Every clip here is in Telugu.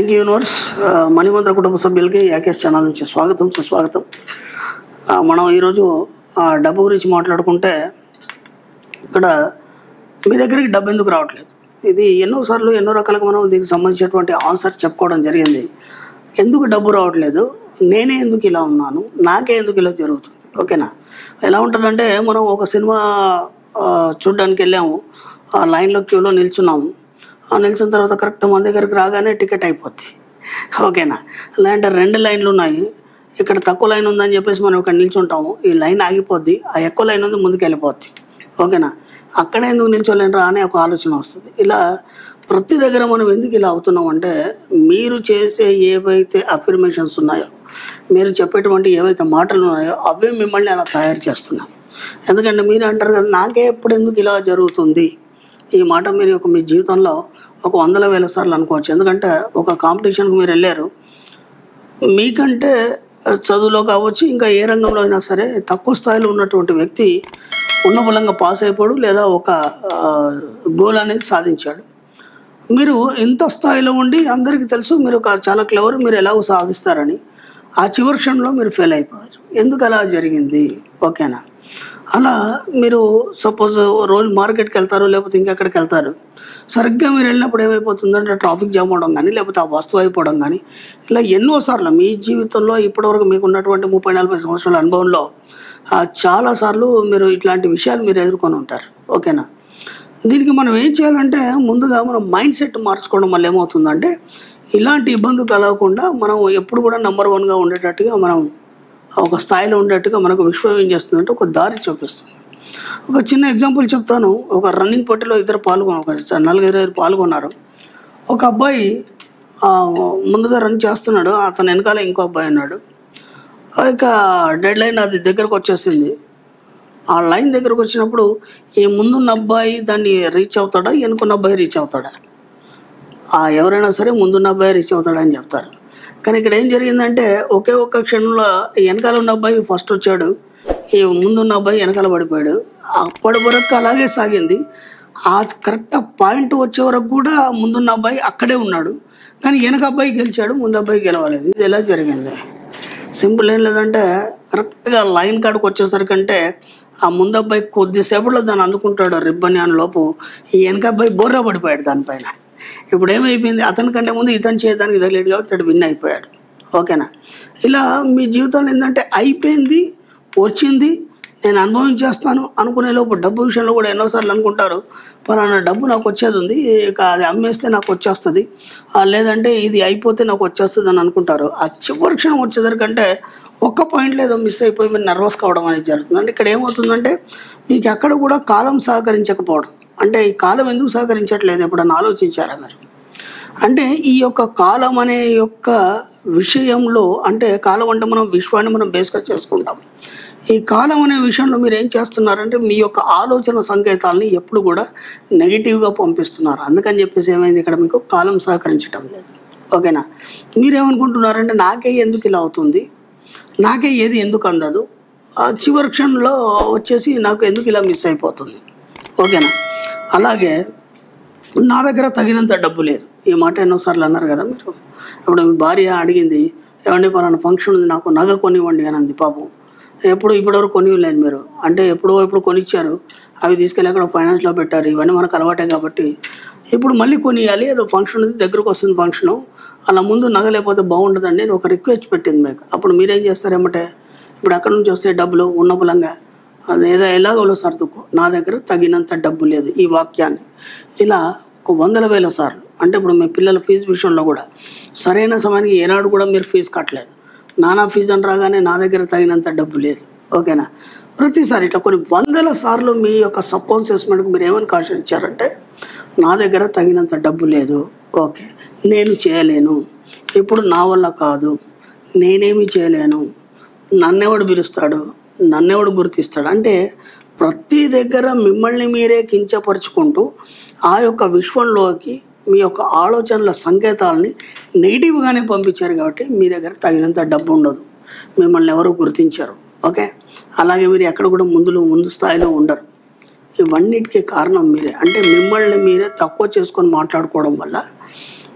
థ్యాంక్ యూ యూనివర్స్ మణిమంత్ర కుటుంబ సభ్యులకి యాకేష్ ఛానల్ నుంచి స్వాగతం సుస్వాగతం ఆ, మనం ఈరోజు ఆ, డబ్బు గురించి మాట్లాడుకుంటే ఇక్కడ మీ దగ్గరికి డబ్బు ఎందుకు రావట్లేదు ఇది ఎన్నోసార్లు ఎన్నో రకాలుగా మనం దీనికి సంబంధించినటువంటి ఆన్సర్ చెప్పుకోవడం జరిగింది ఎందుకు డబ్బు రావట్లేదు నేనే ఎందుకు ఇలా ఉన్నాను నాకే ఎందుకు ఇలా జరుగుతుంది ఓకేనా ఎలా ఉంటుందంటే మనం ఒక సినిమా ఆ, చూడ్డానికి వెళ్ళాము ఆ లైన్లో క్యూలో నిల్చున్నాము ఆ నిల్చున్న తర్వాత కరెక్ట్ మన దగ్గరికి రాగానే టికెట్ అయిపోద్ది ఓకేనా లేదంటే రెండు లైన్లు ఉన్నాయి ఇక్కడ తక్కువ లైన్ ఉందని చెప్పేసి మనం ఇక్కడ నిల్చుంటాము ఈ లైన్ ఆగిపోద్ది ఆ ఎక్కువ లైన్ ఉంది ముందుకు వెళ్ళిపోద్ది ఓకేనా అక్కడే ఎందుకు నిల్చోలేనరా అనే ఒక ఆలోచన వస్తుంది ఇలా ప్రతి దగ్గర మనం ఎందుకు ఇలా అవుతున్నాం అంటే మీరు చేసే ఏవైతే అఫర్మేషన్స్ ఉన్నాయో మీరు చెప్పేటువంటి ఏవైతే మాటలు ఉన్నాయో అవే మిమ్మల్ని అలా తయారు చేస్తున్నాయి ఎందుకంటే మీరు అంటారు కదా నాకే ఎప్పుడు ఎందుకు ఇలా జరుగుతుంది ఈ మాట మీరు ఒక మీ జీవితంలో ఒక వందల వేల సార్లు అనుకోవచ్చు ఎందుకంటే ఒక కాంపిటీషన్కి మీరు వెళ్ళారు మీకంటే చదువులో కావచ్చు ఇంకా ఏ రంగంలో అయినా సరే తక్కువ స్థాయిలో ఉన్నటువంటి వ్యక్తి ఉన్న బలంగా పాస్ అయిపోడు లేదా ఒక గోల్ అనేది సాధించాడు మీరు ఇంత స్థాయిలో ఉండి అందరికీ తెలుసు మీరు ఒక చాలా క్లవర్ మీరు ఎలాగో సాధిస్తారని ఆ చివరి క్షణంలో మీరు ఫెయిల్ అయిపోయారు ఎందుకు అలా జరిగింది ఓకేనా అలా మీరు సపోజ్ రోజు మార్కెట్కి వెళ్తారు లేకపోతే ఇంకెక్కడికి వెళ్తారు సరిగ్గా మీరు వెళ్ళినప్పుడు ఏమైపోతుందంటే ట్రాఫిక్ జామ్ అవడం కానీ లేకపోతే ఆ వస్తువు అయిపోవడం కానీ ఇలా ఎన్నోసార్లు మీ జీవితంలో ఇప్పటివరకు మీకు ఉన్నటువంటి ముప్పై నలభై సంవత్సరాల అనుభవంలో ఆ, చాలాసార్లు మీరు ఇట్లాంటి విషయాలు మీరు ఎదుర్కొని ఉంటారు ఓకేనా దీనికి మనం ఏం చేయాలంటే ముందుగా మనం మైండ్ సెట్ మార్చుకోవడం వల్ల ఏమవుతుందంటే ఇలాంటి ఇబ్బందులు కలగకుండా మనం ఎప్పుడు కూడా నెంబర్ వన్గా ఉండేటట్టుగా మనం ఒక స్థాయిలో ఉండేట్టుగా మనకు విశ్వం ఏం చేస్తుందంటే ఒక దారి చూపిస్తుంది ఒక చిన్న ఎగ్జాంపుల్ చెప్తాను ఒక రన్నింగ్ పోటీలో ఇద్దరు పాల్గొన ఒక నలుగురు ఐదు పాల్గొన్నారు ఒక అబ్బాయి ఆ, ముందుగా రన్ చేస్తున్నాడు అతని వెనకాల ఇంకో అబ్బాయి ఉన్నాడు ఇక డెడ్ లైన్ అది దగ్గరకు వచ్చేసింది ఆ లైన్ దగ్గరకు వచ్చినప్పుడు ఈ ముందున్న అబ్బాయి దాన్ని రీచ్ అవుతాడా వెనుకున్న అబ్బాయి రీచ్ అవుతాడా ఆ ఎవరైనా సరే ముందున్న అబ్బాయి రీచ్ అవుతాడని చెప్తారు కానీ ఇక్కడ ఏం జరిగిందంటే ఒకే ఒక్క క్షణంలో ఈ వెనకాల ఉన్న అబ్బాయి ఫస్ట్ వచ్చాడు ఈ ముందున్న అబ్బాయి వెనకాల పడిపోయాడు అప్పటి వరకు అలాగే సాగింది ఆ కరెక్ట్ పాయింట్ వచ్చే వరకు కూడా ముందున్న అబ్బాయి అక్కడే ఉన్నాడు కానీ వెనక అబ్బాయి గెలిచాడు ముందు అబ్బాయి గెలవలేదు ఇది ఎలా జరిగింది సింపుల్ ఏం లేదంటే కరెక్ట్గా లైన్ కాడికి వచ్చేసరికంటే ఆ ముందు అబ్బాయి కొద్దిసేపట్లో దాన్ని అందుకుంటాడు రిబ్బన్ అని లోపు ఈ వెనక అబ్బాయి బొర్ర పడిపోయాడు దానిపైన ఇప్పుడు ఏమైపోయింది అతని కంటే ముందు ఇతను చేయడానికి తగిలేడు కాబట్టి ఇతడు విన్ అయిపోయాడు ఓకేనా ఇలా మీ జీవితంలో ఏంటంటే అయిపోయింది వచ్చింది నేను అనుభవించేస్తాను అనుకునే లోపు డబ్బు విషయంలో కూడా ఎన్నోసార్లు అనుకుంటారు పలానా డబ్బు నాకు వచ్చేది ఉంది ఇక అది అమ్మేస్తే నాకు వచ్చేస్తుంది ఆ, లేదంటే ఇది అయిపోతే నాకు వచ్చేస్తుంది అని అనుకుంటారు ఆ చివరి క్షణం వచ్చేసరికంటే ఒక్క పాయింట్లో ఏదో మిస్ అయిపోయి మీరు నర్వస్ కావడం అనేది జరుగుతుంది అంటే ఇక్కడ ఏమవుతుందంటే మీకు ఎక్కడ కూడా కాలం సహకరించకపోవడం అంటే ఈ కాలం ఎందుకు సహకరించట్లేదు ఎప్పుడన్నా ఆలోచించారా మీరు అంటే ఈ యొక్క కాలం అనే యొక్క విషయంలో అంటే కాలం అంటే మనం విశ్వాన్ని మనం బేస్గా చేసుకుంటాం ఈ కాలం అనే విషయంలో మీరు ఏం చేస్తున్నారంటే మీ యొక్క ఆలోచన సంకేతాలని ఎప్పుడు కూడా నెగిటివ్గా పంపిస్తున్నారు అందుకని చెప్పేసి ఏమైంది ఇక్కడ మీకు కాలం సహకరించడం లేదు ఓకేనా మీరేమనుకుంటున్నారంటే నాకే ఎందుకు ఇలా అవుతుంది నాకే ఏది ఎందుకు అందదు ఆ చివరి క్షణంలో వచ్చేసి నాకు ఎందుకు ఇలా మిస్ అయిపోతుంది ఓకేనా అలాగే నా దగ్గర తగినంత డబ్బు లేదు ఈ మాట ఎన్నోసార్లు అన్నారు కదా మీరు ఇప్పుడు మీ భార్య అడిగింది ఏమండి పలానా ఫంక్షన్ ఉంది నాకు నగ కొనివ్వండి అని అంది పాపం ఎప్పుడు ఇప్పటివరకు కొనివ్వలేదు మీరు అంటే ఎప్పుడో ఎప్పుడు కొనిచ్చారు అవి తీసుకెళ్ళి అక్కడ ఫైనాన్స్లో పెట్టారు ఇవన్నీ మనకు అలవాటే కాబట్టి ఇప్పుడు మళ్ళీ కొనియాలి ఏదో ఫంక్షన్ ఉంది దగ్గరకు వస్తుంది ఫంక్షను అలా ముందు నగ లేకపోతే బాగుంటుందండి నేను ఒక రిక్వెస్ట్ పెట్టింది మీకు అప్పుడు మీరేం చేస్తారు ఏమంటే ఇప్పుడు అక్కడ నుంచి వస్తే డబ్బులు ఉన్న బలంగా అది ఏదో ఎలాగోలో సర్దుకో నా దగ్గర తగినంత డబ్బు లేదు ఈ వాక్యాన్ని ఇలా ఒక వందల వేల సార్లు అంటే ఇప్పుడు మీ పిల్లల ఫీజు విషయంలో కూడా సరైన సమయానికి ఏనాడు కూడా మీరు ఫీజు కట్టలేదు నానా ఫీజు అని రాగానే నా దగ్గర తగినంత డబ్బు లేదు ఓకేనా ప్రతిసారి ఇట్లా కొన్ని వందల సార్లు మీ యొక్క సబ్ కాన్షియస్మెంట్కి మీరు ఏమని కాషన్ ఇచ్చారంటే నా దగ్గర తగినంత డబ్బు లేదు ఓకే నేను చేయలేను ఇప్పుడు నా వల్ల కాదు నేనేమి చేయలేను నన్నెవడు పిలుస్తాడు నన్నెవడు గుర్తిస్తాడు అంటే ప్రతి దగ్గర మిమ్మల్ని మీరే కించపరుచుకుంటూ ఆ యొక్క విశ్వంలోకి మీ యొక్క ఆలోచనల సంకేతాలని నెగిటివ్గానే పంపించారు కాబట్టి మీ దగ్గర తగినంత డబ్బు ఉండదు మిమ్మల్ని ఎవరు గుర్తించరు ఓకే అలాగే మీరు ఎక్కడ కూడా ముందులో ముందు స్థాయిలో ఉండరు ఇవన్నిటికీ కారణం మీరే అంటే మిమ్మల్ని మీరే తక్కువ చేసుకొని మాట్లాడుకోవడం వల్ల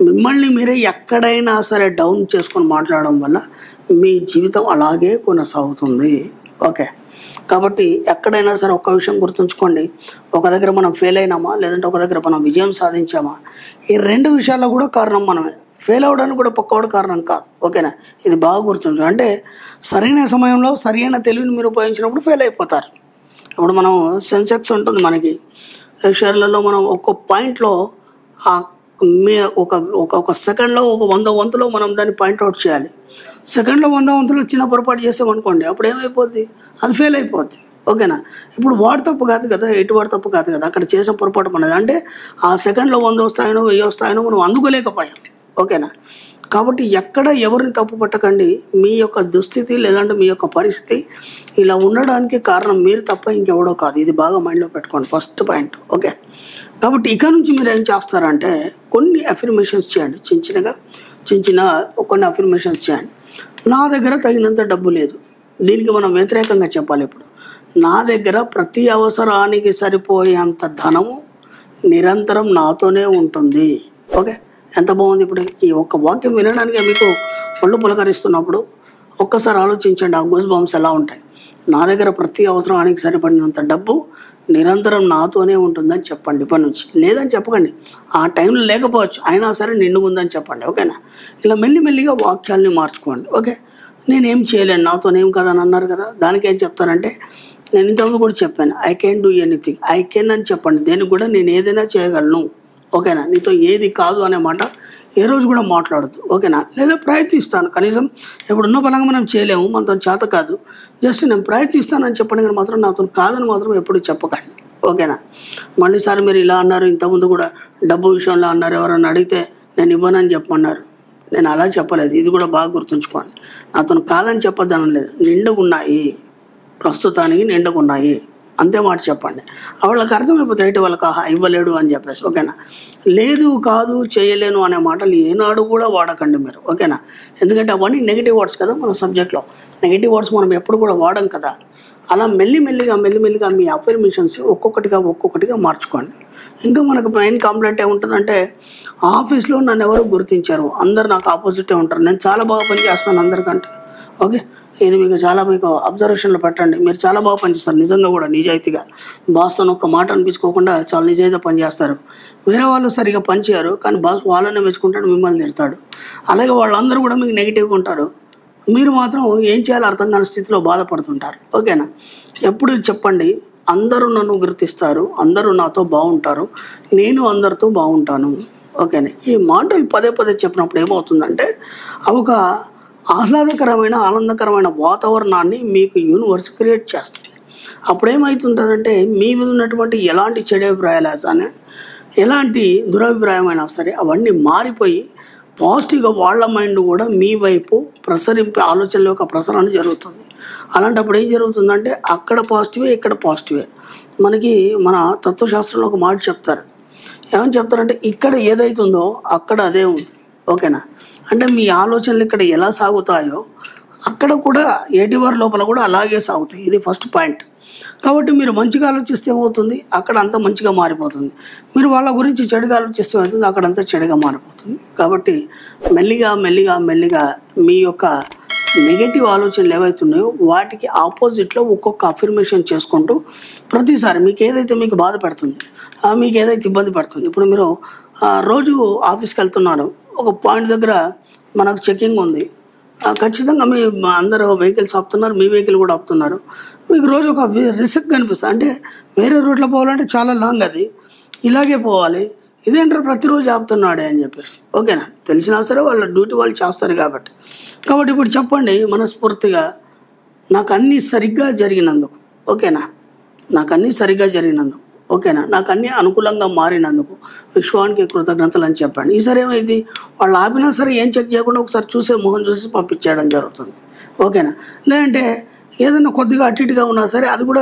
మిమ్మల్ని మీరే ఎక్కడైనా సరే డౌన్ చేసుకొని మాట్లాడడం వల్ల మీ జీవితం అలాగే కొనసాగుతుంది ఓకే కాబట్టి ఎక్కడైనా సరే ఒక్క విషయం గుర్తుంచుకోండి ఒక దగ్గర మనం ఫెయిల్ అయినామా లేదంటే ఒక దగ్గర మనం విజయం సాధించామా ఈ రెండు విషయాల్లో కూడా కారణం మనమే ఫెయిల్ అవ్వడానికి కూడా పక్కవాడు కారణం కాదు ఓకేనా ఇది బాగా గుర్తుంచు అంటే సరైన సమయంలో సరైన తెలివిని మీరు ఉపయోగించినప్పుడు ఫెయిల్ అయిపోతారు ఇప్పుడు మనం సెన్సెక్స్ ఉంటుంది మనకి షేర్లలో మనం ఒక్కో పాయింట్లో ఆ మీ ఒక ఒక ఒక సెకండ్లో ఒక వంద వంతులో మనం దాన్ని పాయింట్అవుట్ చేయాలి సెకండ్లో వంద వంతులు చిన్న పొరపాటు చేసామనుకోండి అప్పుడు ఏమైపోద్ది అది ఫెయిల్ అయిపోద్ది ఓకేనా ఇప్పుడు వాడు తప్పు కాదు కదా ఎటు వాడు తప్పు కాదు కదా అక్కడ చేసిన పొరపాటు మనది అంటే ఆ సెకండ్లో వంద వస్తాయనో వెయ్యి వస్తాయనో మనం అందుకోలేకపోయాం ఓకేనా కాబట్టి ఎక్కడ ఎవరిని తప్పు పట్టకండి మీ యొక్క దుస్థితి లేదంటే మీ యొక్క పరిస్థితి ఇలా ఉండడానికి కారణం మీరు తప్ప ఇంకెవడో కాదు ఇది బాగా మైండ్లో పెట్టుకోండి ఫస్ట్ పాయింట్ ఓకే కాబట్టి ఇక నుంచి మీరు ఏం చేస్తారంటే కొన్ని అఫర్మేషన్స్ చేయండి చిన్న చిన్నగా చిన్న చిన్న కొన్ని అఫర్మేషన్స్ చేయండి నా దగ్గర తగినంత డబ్బు లేదు దీనికి మనం వ్యతిరేకంగా చెప్పాలి ఇప్పుడు నా దగ్గర ప్రతి అవసరానికి సరిపోయేంత ధనము నిరంతరం నాతోనే ఉంటుంది ఓకే ఎంత బాగుంది ఇప్పుడు ఈ ఒక్క వాక్యం వినడానికి మీకు ఒళ్ళు పులకరిస్తున్నప్పుడు ఒక్కసారి ఆలోచించండి ఆ గూస్ బాంబ్స్ ఎలా ఉంటాయి నా దగ్గర ప్రతి అవసరానికి సరిపడినంత డబ్బు నిరంతరం నాతోనే ఉంటుందని చెప్పండి ఇప్పటి నుంచి లేదని చెప్పకండి ఆ టైంలో లేకపోవచ్చు అయినా సరే నిండుగా ఉందని చెప్పండి ఓకేనా ఇలా మెల్లిమెల్లిగా వాక్యాల్ని మార్చుకోండి ఓకే నేనేం చేయలేను నాతోనేం కదా అని అన్నారు కదా దానికి ఏం చెప్తారంటే నేను ఇంతకుముందు కూడా చెప్పాను I can do anything I can అని చెప్పండి దేనికి కూడా నేను ఏదైనా చేయగలను ఓకేనా నీతో ఏది కాదు అనే మాట ఏ రోజు కూడా మాట్లాడద్దు ఓకేనా లేదా ప్రయత్నిస్తాను కనీసం ఇప్పుడున్న బలంగా మనం చేయలేము మనతో చేత కాదు జస్ట్ నేను ప్రయత్నిస్తానని చెప్పండి కానీ మాత్రం నాతో కాదని మాత్రం ఎప్పుడు చెప్పకండి ఓకేనా మళ్ళీ సార్ మీరు ఇలా అన్నారు ఇంతకుముందు కూడా డబ్బు విషయంలో అన్నారు ఎవరన్నా అడిగితే నేను ఇవ్వనని చెప్పమన్నారు నేను అలా చెప్పలేదు ఇది కూడా బాగా గుర్తుంచుకోండి నాతో కాదని చెప్పొద్దనం లేదు నిండుగున్నాయి ప్రస్తుతానికి నిండుగున్నాయి అంతే మాట చెప్పండి వాళ్ళకి అర్థమైపోతుంది ఎటు వాళ్ళకి ఆహా ఇవ్వలేడు అని చెప్పేసి ఓకేనా లేదు కాదు చేయలేను అనే మాటలు ఏనాడు కూడా వాడకండి మీరు ఓకేనా ఎందుకంటే అవన్నీ నెగిటివ్ వర్డ్స్ కదా మన సబ్జెక్ట్లో నెగిటివ్ వర్డ్స్ మనం ఎప్పుడు కూడా వాడం కదా అలా మెల్లిమెల్లిగా మెల్లిమెల్లిగా మీ అఫర్మేషన్స్ ఒక్కొక్కటిగా ఒక్కొక్కటిగా మార్చుకోండి ఇంకా మనకు మెయిన్ కంప్లైంట్ ఏముంటుందంటే ఆఫీస్లో నన్ను ఎవరు గుర్తించారు అందరు నాకు ఆపోజిటే ఉంటారు నేను చాలా బాగా పనిచేస్తాను అందరికంటే ఓకే ఇది మీకు చాలా మీకు అబ్జర్వేషన్లో పెట్టండి మీరు చాలా బాగా పనిచేస్తారు నిజంగా కూడా నిజాయితీగా బాస్తో ఒక్క మాట అనిపించుకోకుండా చాలా నిజాయితీగా పనిచేస్తారు వేరే వాళ్ళు సరిగా పనిచేయరు కానీ బాస్ వాళ్ళనే మెచ్చుకుంటాడు మిమ్మల్ని తిడతాడు అలాగే వాళ్ళందరూ కూడా మీకు నెగిటివ్గా ఉంటారు మీరు మాత్రం ఏం చేయాలో అర్థం కాని స్థితిలో బాధపడుతుంటారు ఓకేనా ఎప్పుడు చెప్పండి అందరూ నన్ను గుర్తిస్తారు అందరూ నాతో బాగుంటారు నేను అందరితో బాగుంటాను ఓకేనా ఈ మాటలు పదే పదే చెప్పినప్పుడు ఏమవుతుందంటే అవి ఒక ఆహ్లాదకరమైన ఆనందకరమైన వాతావరణాన్ని మీకు యూనివర్స్ క్రియేట్ చేస్తుంది అప్పుడు ఏమవుతుంటుందంటే మీ మీద ఉన్నటువంటి ఎలాంటి చెడు అభిప్రాయాలు కానీ ఎలాంటి దురభిప్రాయమైనా సరే అవన్నీ మారిపోయి పాజిటివ్గా వాళ్ళ మైండ్ కూడా మీ వైపు ప్రసరింపే ఆలోచనల యొక్క ప్రసరణ జరుగుతుంది అలాంటప్పుడు ఏం జరుగుతుందంటే అక్కడ పాజిటివే ఇక్కడ పాజిటివే మనకి మన తత్వశాస్త్రంలో ఒక మాట చెప్తారు ఏమని చెప్తారంటే ఇక్కడ ఏదైతుందో అక్కడ అదే ఉంది ఓకేనా అంటే మీ ఆలోచనలు ఇక్కడ ఎలా సాగుతాయో అక్కడ కూడా ఎయిటీవర్ లోపల కూడా అలాగే సాగుతాయి ఇది ఫస్ట్ పాయింట్ కాబట్టి మీరు మంచిగా ఆలోచిస్తే ఏమవుతుంది అక్కడ అంతా మంచిగా మారిపోతుంది మీరు వాళ్ళ గురించి చెడుగా ఆలోచిస్తే ఏమవుతుంది అక్కడ అంతా చెడుగా మారిపోతుంది కాబట్టి మెల్లిగా మెల్లిగా మెల్లిగా మీ యొక్క నెగటివ్ ఆలోచనలు ఏవైతున్నాయో వాటికి ఆపోజిట్లో ఒక్కొక్క అఫర్మేషన్ చేసుకుంటూ ప్రతిసారి మీకు ఏదైతే మీకు బాధ పెడుతుంది ఆ, మీకు ఏదైతే ఇబ్బంది పడుతుంది ఇప్పుడు మీరు ఆ, రోజు ఆఫీస్కి వెళ్తున్నారు ఒక పాయింట్ దగ్గర మనకు చెకింగ్ ఉంది ఆ, ఖచ్చితంగా మీ మా అందరూ వెహికల్స్ ఆపుతున్నారు మీ వెహికల్ కూడా ఆపుతున్నారు మీకు రోజు ఒక రిస్క్ కనిపిస్తుంది అంటే వేరే రూట్లో పోవాలంటే చాలా లాంగ్ అది ఇలాగే పోవాలి ఇదేంటారు ప్రతిరోజు ఆపుతున్నాడే అని చెప్పేసి ఓకేనా తెలిసినా సరే వాళ్ళ డ్యూటీ వాళ్ళు చేస్తారు కాబట్టి కాబట్టి ఇప్పుడు చెప్పండి మనస్ఫూర్తిగా నాకు అన్నీ సరిగ్గా జరిగినందుకు ఓకేనా నాకు అన్నీ సరిగ్గా జరిగినందుకు ఓకేనా నాకు అన్నీ అనుకూలంగా మారినందుకు విశ్వానికి కృతజ్ఞతలు అని చెప్పండి ఈసారి ఏమైంది వాళ్ళు ఆపినా సరే ఏం చెక్ చేయకుండా ఒకసారి చూసే మొహం చూసి పంపించేయడం జరుగుతుంది ఓకేనా లేదంటే ఏదైనా కొద్దిగా అటు ఇటుగా ఉన్నా సరే అది కూడా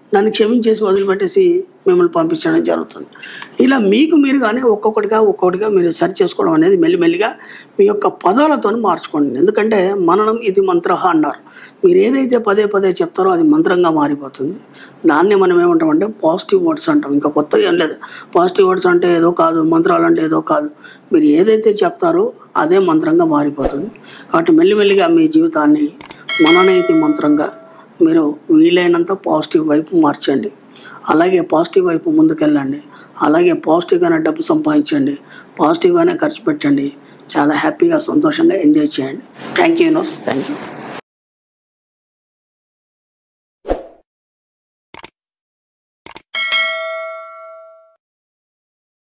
దాన్ని క్షమించేసి వదిలిపెట్టేసి మిమ్మల్ని పంపించడం జరుగుతుంది ఇలా మీకు మీరుగానే ఒక్కొక్కటిగా ఒక్కొక్కటిగా మీరు సరి చేసుకోవడం అనేది మెల్లిమెల్లిగా మీ యొక్క పదాలతో మార్చుకోండి ఎందుకంటే మననం ఇది మంత్ర అన్నారు మీరు ఏదైతే పదే పదే చెప్తారో అది మంత్రంగా మారిపోతుంది దాన్ని మనం ఏమంటామంటే పాజిటివ్ వర్డ్స్ అంటాం ఇంకా కొత్తగా ఏం లేదు పాజిటివ్ వర్డ్స్ అంటే ఏదో కాదు మంత్రాలు అంటే ఏదో కాదు మీరు ఏదైతే చెప్తారో అదే మంత్రంగా మారిపోతుంది కాబట్టి మెల్లిమెల్లిగా మీ జీవితాన్ని మననైతి మంత్రంగా మీరు వీలైనంత పాజిటివ్ వైపు మార్చండి అలాగే పాజిటివ్ వైపు ముందుకెళ్ళండి అలాగే పాజిటివ్గానే డబ్బు సంపాదించండి పాజిటివ్గానే ఖర్చు పెట్టండి చాలా హ్యాపీగా సంతోషంగా ఎంజాయ్ చేయండి thank you universe thank you